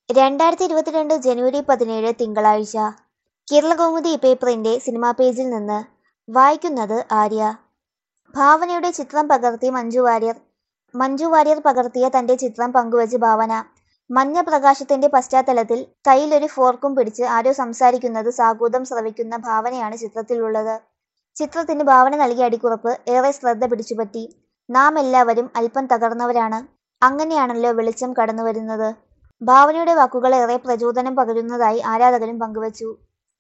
രണ്ടായിരത്തി ഇരുപത്തിരണ്ട് ജനുവരി പതിനേഴ് തിങ്കളാഴ്ച കേരളകൗമുദി പേപ്പറിന്റെ സിനിമാ പേജിൽ നിന്ന് വായിക്കുന്നത് ആര്യ ഭാവനയുടെ ചിത്രം പകർത്തി മഞ്ജു വാര്യർ മഞ്ജു വാര്യർ പകർത്തിയ തന്റെ ചിത്രം പങ്കുവച്ച് ഭാവന മഞ്ഞ പ്രകാശത്തിന്റെ പശ്ചാത്തലത്തിൽ കയ്യിലൊരു ഫോർക്കും പിടിച്ച് ആരോ സംസാരിക്കുന്നത് സാഗൂതം സ്രവിക്കുന്ന ഭാവനയാണ് ചിത്രത്തിലുള്ളത് ചിത്രത്തിന് ഭാവന നൽകിയ അടിക്കുറപ്പ് ഏറെ ശ്രദ്ധ പിടിച്ചുപറ്റി നാം എല്ലാവരും അല്പം തകർന്നവരാണ് അങ്ങനെയാണല്ലോ വെളിച്ചം കടന്നുവരുന്നത് ഭാവനയുടെ വാക്കുകൾ ഏറെ പ്രചോദനം പകരുന്നതായി ആരാധകരും പങ്കുവച്ചു